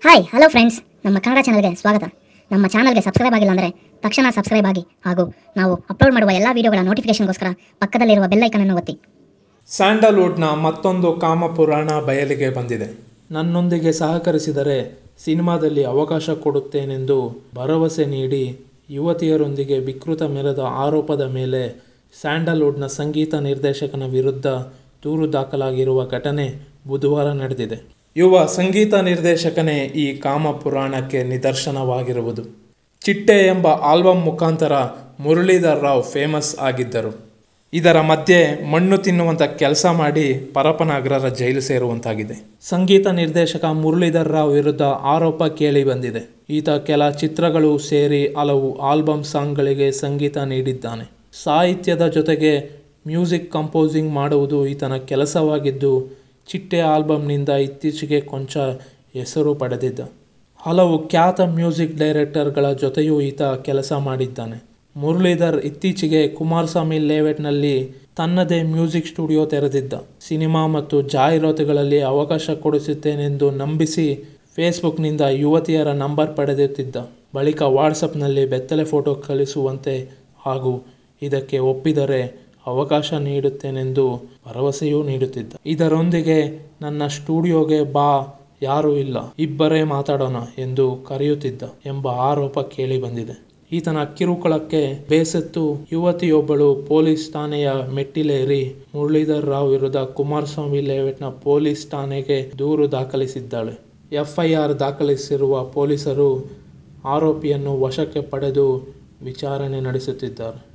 hi hello friends ನಮ್ಮ ಕನ್ನಡ ಚಾನಲ್ಗೆ ಸ್ವಾಗತ ನಮ್ಮ ಚಾನಲ್ಗೆ ಸಬ್ಸ್ಕ್ರೈಬ್ ಆಗಿಲ್ಲ ಅಂದರೆ ತಕ್ಷಣ ಸಬ್ಸ್ಕ್ರೈಬ್ ಆಗಿ ಹಾಗೂ ನಾವು ಅಪ್ಲೋಡ್ ಮಾಡುವ ಎಲ್ಲ ವೀಡಿಯೋಗಳ ನೋಟಿಫಿಕೇಶನ್ಗೋಸ್ಕರ ಪಕ್ಕದಲ್ಲಿರುವ ಬೆಲ್ ಐಕನನ್ನು ಒತ್ತಿ ಸ್ಯಾಂಡಲ್ವುಡ್ನ ಮತ್ತೊಂದು ಕಾಮಪುರಾಣ ಬಯಲಿಗೆ ಬಂದಿದೆ ನನ್ನೊಂದಿಗೆ ಸಹಕರಿಸಿದರೆ ಸಿನಿಮಾದಲ್ಲಿ ಅವಕಾಶ ಕೊಡುತ್ತೇನೆಂದು ಭರವಸೆ ನೀಡಿ ಯುವತಿಯರೊಂದಿಗೆ ವಿಕೃತ ಮೆರೆದ ಆರೋಪದ ಮೇಲೆ ಸ್ಯಾಂಡಲ್ವುಡ್ನ ಸಂಗೀತ ನಿರ್ದೇಶಕನ ವಿರುದ್ಧ ದೂರು ದಾಖಲಾಗಿರುವ ಘಟನೆ ಬುಧವಾರ ನಡೆದಿದೆ ಯುವ ಸಂಗೀತ ನಿರ್ದೇಶಕನೇ ಈ ಕಾಮಪುರಾಣಕ್ಕೆ ನಿದರ್ಶನವಾಗಿರುವುದು ಚಿಟ್ಟೆ ಎಂಬ ಆಲ್ಬಮ್ ಮುಖಾಂತರ ಮುರಳೀಧರ್ ರಾವ್ ಫೇಮಸ್ ಆಗಿದ್ದರು ಇದರ ಮಧ್ಯೆ ಮಣ್ಣು ತಿನ್ನುವಂಥ ಕೆಲಸ ಮಾಡಿ ಪರಪನಾಗ್ರರ ಜೈಲು ಸೇರುವಂತಾಗಿದೆ ಸಂಗೀತ ನಿರ್ದೇಶಕ ಮುರಳೀಧರ್ ರಾವ್ ವಿರುದ್ಧ ಆರೋಪ ಕೇಳಿ ಬಂದಿದೆ ಈತ ಕೆಲ ಚಿತ್ರಗಳು ಸೇರಿ ಹಲವು ಆಲ್ಬಮ್ ಸಾಂಗ್ಗಳಿಗೆ ಸಂಗೀತ ನೀಡಿದ್ದಾನೆ ಸಾಹಿತ್ಯದ ಜೊತೆಗೆ ಮ್ಯೂಸಿಕ್ ಕಂಪೋಸಿಂಗ್ ಮಾಡುವುದು ಈತನ ಕೆಲಸವಾಗಿದ್ದು ಚಿಟ್ಟೆ ಆಲ್ಬಮ್ನಿಂದ ಇತ್ತೀಚೆಗೆ ಕೊಂಚ ಹೆಸರು ಪಡೆದಿದ್ದ ಹಲವು ಖ್ಯಾತ ಮ್ಯೂಸಿಕ್ ಡೈರೆಕ್ಟರ್ಗಳ ಜೊತೆಯೂ ಈತ ಕೆಲಸ ಮಾಡಿದ್ದಾನೆ ಮುರಳೀಧರ್ ಇತ್ತೀಚೆಗೆ ಕುಮಾರಸ್ವಾಮಿ ಲೇಔಟ್ನಲ್ಲಿ ತನ್ನದೇ ಮ್ಯೂಸಿಕ್ ಸ್ಟುಡಿಯೋ ತೆರೆದಿದ್ದ ಸಿನಿಮಾ ಮತ್ತು ಜಾಹೀರಾತುಗಳಲ್ಲಿ ಅವಕಾಶ ಕೊಡಿಸುತ್ತೇನೆಂದು ನಂಬಿಸಿ ಫೇಸ್ಬುಕ್ನಿಂದ ಯುವತಿಯರ ನಂಬರ್ ಪಡೆದುತ್ತಿದ್ದ ಬಳಿಕ ವಾಟ್ಸಪ್ನಲ್ಲಿ ಬೆತ್ತಲೆ ಫೋಟೋ ಕಳಿಸುವಂತೆ ಹಾಗೂ ಇದಕ್ಕೆ ಒಪ್ಪಿದರೆ ಅವಕಾಶ ನೀಡುತ್ತೇನೆಂದು ಭರವಸೆಯೂ ನೀಡುತ್ತಿದ್ದ ಇದರೊಂದಿಗೆ ನನ್ನ ಸ್ಟುಡಿಯೋಗೆ ಬಾ ಯಾರೂ ಇಲ್ಲ ಇಬ್ಬರೇ ಮಾತಾಡೋಣ ಎಂದು ಕರೆಯುತ್ತಿದ್ದ ಎಂಬ ಆರೋಪ ಕೇಳಿ ಬಂದಿದೆ ಈತನ ಕಿರುಕುಳಕ್ಕೆ ಬೇಸತ್ತು ಯುವತಿಯೊಬ್ಬಳು ಪೊಲೀಸ್ ಠಾಣೆಯ ಮೆಟ್ಟಿಲೇರಿ ಮುರಳೀಧರ್ ರಾವ್ ವಿರುದ್ಧ ಕುಮಾರಸ್ವಾಮಿ ಲೇಔಟ್ನ ಪೊಲೀಸ್ ಠಾಣೆಗೆ ದೂರು ದಾಖಲಿಸಿದ್ದಾಳೆ ಎಫ್ಐಆರ್ ದಾಖಲಿಸಿರುವ ಪೊಲೀಸರು ಆರೋಪಿಯನ್ನು ವಶಕ್ಕೆ ಪಡೆದು ವಿಚಾರಣೆ ನಡೆಸುತ್ತಿದ್ದಾರೆ